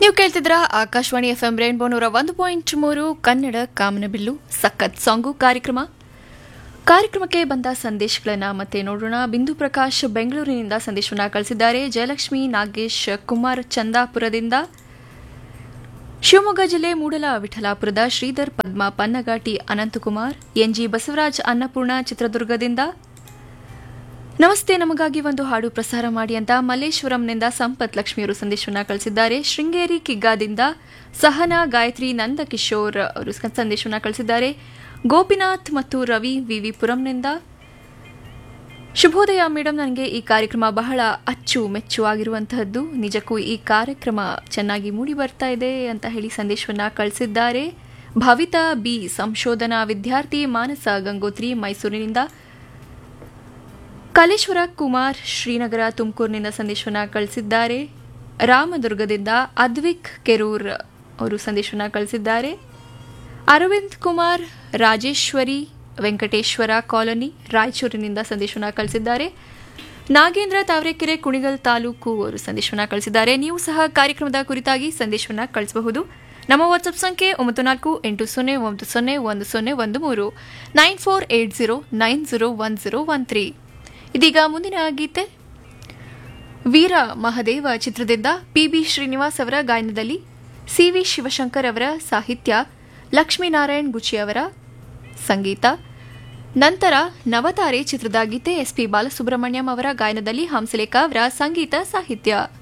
ನೀವು ಕೇಳ್ತಿದ್ರ Akashvani F M rainbow ನೂರ ಒಂದು ಪಾಯಿಂಟ್ ಮೂರು ಕನ್ನಡ ಕಾಮನಬಿಲ್ಲು ಸಖತ್ ಸಾಂಗು ಕಾರ್ಯಕ್ರಮ ಕಾರ್ಯಕ್ರಮಕ್ಕೆ ಬಂದ ಸಂದೇಶಗಳನ್ನ ಮತ್ತೆ ನೋಡೋಣ ಬಿಂದು ಪ್ರಕಾಶ್ ಬೆಂಗಳೂರಿನಿಂದ ಸಂದೇಶವನ್ನ ಕಳಿಸಿದ್ದಾರೆ ಜಯಲಕ್ಷ್ಮಿ ನಾಗೇಶ್ ಕುಮಾರ್ ಚಂದಾಪುರದಿಂದ ಶಿವಮೊಗ್ಗ ಜಿಲ್ಲೆ ಮೂಡಲ ವಿಠಲಾಪುರದ ಶ್ರೀಧರ್ ಪದ್ಮ ಪನ್ನಗಾಟಿ ಅನಂತಕುಮಾರ್ ಎನ್ಜಿ ಬಸವರಾಜ್ ಅನ್ನಪೂರ್ಣ ಚಿತ್ರದುರ್ಗದಿಂದ ನಮಸ್ತೆ ನಮಗಾಗಿ ಒಂದು ಹಾಡು ಪ್ರಸಾರ ಮಾಡಿ ಅಂತ ಮಲ್ಲೇಶ್ವರಂನಿಂದ ಸಂಪತ್ ಲಕ್ಷ್ಮಿಯವರು ಸಂದೇಶವನ್ನ ಕಳಿಸಿದ್ದಾರೆ ಶೃಂಗೇರಿ ಕಿಗ್ಗಾದಿಂದ ಸಹನಾ ಗಾಯತ್ರಿ ನಂದಕಿಶೋರ್ ಅವರು ಸಂದೇಶವನ್ನ ಕಳಿಸಿದ್ದಾರೆ ಗೋಪಿನಾಥ್ ಮತ್ತು ರವಿ ವಿವಿಪುರಂನಿಂದ ಶುಭೋದಯ ಮೇಡಮ್ ನನಗೆ ಈ ಕಾರ್ಯಕ್ರಮ ಬಹಳ ಅಚ್ಚು ಮೆಚ್ಚು ಆಗಿರುವಂತಹದ್ದು ನಿಜಕ್ಕೂ ಈ ಕಾರ್ಯಕ್ರಮ ಚೆನ್ನಾಗಿ ಮೂಡಿ ಬರ್ತಾ ಇದೆ ಅಂತ ಹೇಳಿ ಸಂದೇಶವನ್ನ ಕಳಿಸಿದ್ದಾರೆ ಭವಿತಾ ಬಿ ಸಂಶೋಧನಾ ವಿದ್ಯಾರ್ಥಿ ಮಾನಸ ಗಂಗೋತ್ರಿ ಮೈಸೂರಿನಿಂದ ಕಲೇಶ್ವರ ಕುಮಾರ್ ಶ್ರೀನಗರ ತುಮಕೂರಿನಿಂದ ಸಂದೇಶವನ್ನ ಕಳಿಸಿದ್ದಾರೆ ರಾಮದುರ್ಗದಿಂದ ಅದ್ವಿಕ್ ಕೆರೂರ್ ಅವರು ಸಂದೇಶವನ್ನ ಕಳಿಸಿದ್ದಾರೆ ಅರವಿಂದ್ ಕುಮಾರ್ ರಾಜೇಶ್ವರಿ ವೆಂಕಟೇಶ್ವರ ಕಾಲೋನಿ ರಾಯಚೂರಿನಿಂದ ಸಂದೇಶವನ್ನ ಕಳಿಸಿದ್ದಾರೆ ನಾಗೇಂದ್ರ ತಾವರೆಕೆರೆ ಕುಣಿಗಲ್ ತಾಲೂಕು ಅವರು ಸಂದೇಶವನ್ನ ಕಳಿಸಿದ್ದಾರೆ ನೀವು ಸಹ ಕಾರ್ಯಕ್ರಮದ ಕುರಿತಾಗಿ ಸಂದೇಶವನ್ನ ಕಳಿಸಬಹುದು ನಮ್ಮ ವಾಟ್ಸ್ಆಪ್ ಸಂಖ್ಯೆ ಒಂಬತ್ತು ನಾಲ್ಕು ಎಂಟು ಸೊನ್ನೆ ಒಂಬತ್ತು ಸೊನ್ನೆ ಒಂದು ಸೊನ್ನೆ ಒಂದು ಮೂರು nine four eight zero nine zero one zero one three ಇದೀಗ ಮುಂದಿನ ಗೀತೆ ವೀರ ಮಹದೇವ ಚಿತ್ರದಿಂದ ಪಿಬಿ ಶ್ರೀನಿವಾಸ್ ಅವರ ಗಾಯನದಲ್ಲಿ ಸಿವಿ ಶಿವಶಂಕರ್ ಅವರ ಸಾಹಿತ್ಯ ಲಕ್ಷ್ಮೀನಾರಾಯಣ್ ಗುಚ್ಚಿ ಅವರ ಸಂಗೀತ ನಂತರ ನವತಾರೆ ಚಿತ್ರದ ಗೀತೆ ಎಸ್ಪಿ ಬಾಲಸುಬ್ರಹ್ಮಣ್ಯಂ ಅವರ ಗಾಯನದಲ್ಲಿ ಹಂಸಲೇಖ ಅವರ ಸಂಗೀತ ಸಾಹಿತ್ಯ